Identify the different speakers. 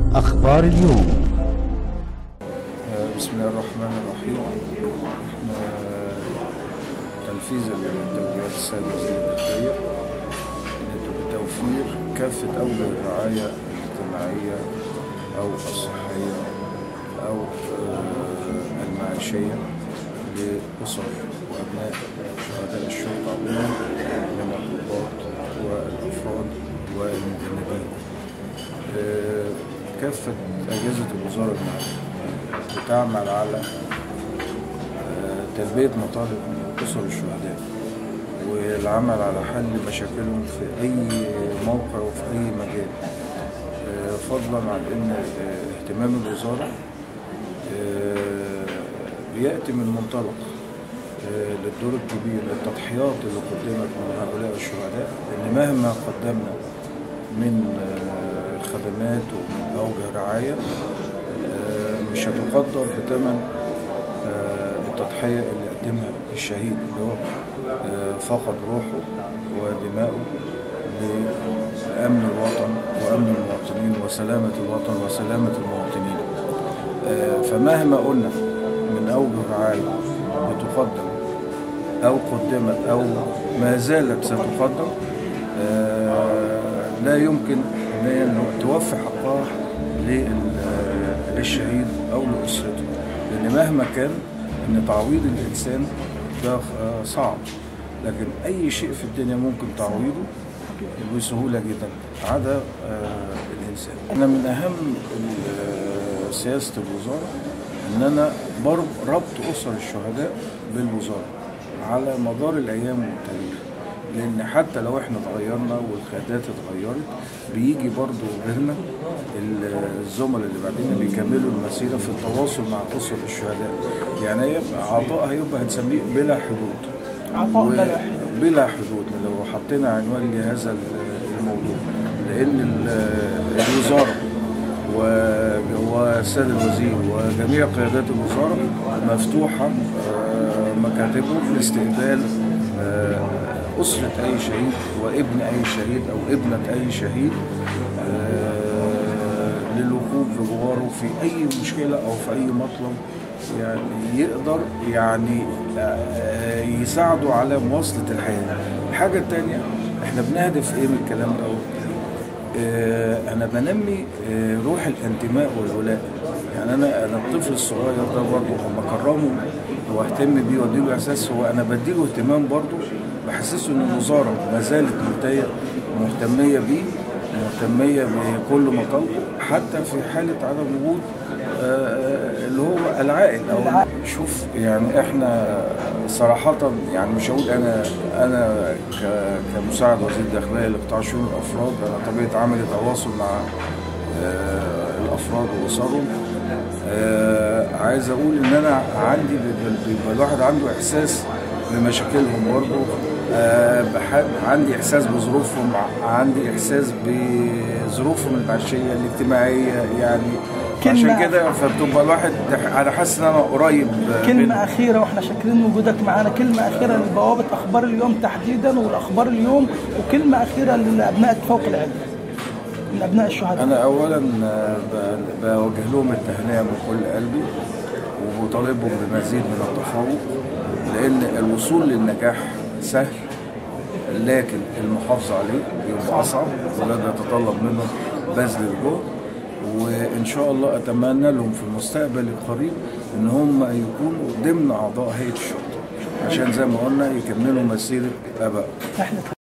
Speaker 1: أخبار اليوم
Speaker 2: بسم الله الرحمن الرحيم آه، تنفيذا للتوجيهات السيد وزير الداخلية بتوفير كافة أوجه الرعاية الاجتماعية أو الصحية أو آه، المعيشية لأسر وأبناء شهداء الشرطة عموما من الضباط والأفراد والمجندين آه، كافة أجهزة الوزارة المعنية بتعمل على آه، تلبية مطالب أسر الشهداء والعمل على حل مشاكلهم في أي موقع وفي أي مجال آه، فضلا عن أن آه، اهتمام الوزارة آه، بيأتي من منطلق آه، للدور الكبير للتضحيات اللي قدمت من هؤلاء الشهداء لأن مهما قدمنا من آه، خدمات ومن أوجه رعاية آه، مش هتقدر بثمن آه، التضحية اللي قدمها الشهيد اللي هو آه، فقد روحه ودماؤه لأمن الوطن وأمن المواطنين وسلامة الوطن وسلامة المواطنين آه، فمهما قلنا من أوجه رعاية بتقدم أو قدمت أو ما زالت ستقدم آه، لا يمكن ان هي إنه توفي حقها لل- للشهيد او لاسرته لان مهما كان ان تعويض الانسان ده آه، صعب لكن اي شيء في الدنيا ممكن تعويضه بسهوله جدا عدا آه، الانسان انا من اهم ال- سياسه الوزاره ان انا برب- ربط اسر الشهداء بالوزاره على مدار الايام والتاريخ لان حتى لو احنا اتغيرنا والقيادات اتغيرت بيجي برضو غيرنا ال- الزملاء اللي بعدين بيكملوا المسيره في التواصل مع اسر الشهداء يعني هيبقى عطاء هيبقى هنسميه بلا حدود
Speaker 3: عطاء
Speaker 2: و-
Speaker 3: بلا حدود.
Speaker 2: بلا حدود لو حطينا عنوان لهذا ال- الموضوع لان ال- الوزاره و- والسيد الوزير وجميع قيادات الوزاره مفتوحه آه، مكاتبه لاستقبال آه، أسرة أي شهيد وابن أي شهيد أو ابنة أي شهيد آه، للوقوف بجواره في أي مشكلة أو في أي مطلب يعني يقدر يعني آه، يساعده على مواصلة الحياة الحاجة التانية احنا بنهدف ايه من الكلام ده آه، انا بنمي آه، روح الانتماء والولاء يعني انا انا الطفل الصغير ده برضه لما اكرمه واهتم بيه واديله احساس هو انا بديله اهتمام برضه بحسسه ان الوزاره ما زالت منتهيه مهتميه بيه مهتميه بكل مطالبه حتى في حاله عدم وجود آه، اللي هو العائل او شوف يعني احنا صراحة يعني مش هقول انا انا ك- كمساعد وزير الداخلية لقطاع شؤون الافراد انا طبيعة عملي تواصل مع آه، الافراد واسرهم آه، عايز اقول ان انا عندي بيبقى- بيبقى الواحد عنده احساس بمشاكلهم برضه آه، بح- عندي احساس بظروفهم ع- عندي احساس بظروفهم المعيشيه الاجتماعيه يعني عشان
Speaker 3: كلمة-
Speaker 2: كده فبتبقى الواحد انا حاسس ان انا قريب
Speaker 3: كلمة
Speaker 2: منهم.
Speaker 3: أخيرة وإحنا شاكرين وجودك معانا كلمة أخيرة لبوابة أخبار اليوم تحديدا والأخبار اليوم وكلمة أخيرة لأبناء فوق العلم من أبناء الشهداء
Speaker 2: انا اولا آه، ب- بوجه لهم التهنئه من كل قلبي وبطالبهم بمزيد من التفوق لان الوصول للنجاح سهل لكن المحافظه عليه بيبقى اصعب وده بيتطلب منهم بذل الجهد وان شاء الله اتمنى لهم في المستقبل القريب ان هم يكونوا ضمن اعضاء هيئه الشرطه عشان زي ما قلنا يكملوا مسيره ابائهم
Speaker 3: إحنا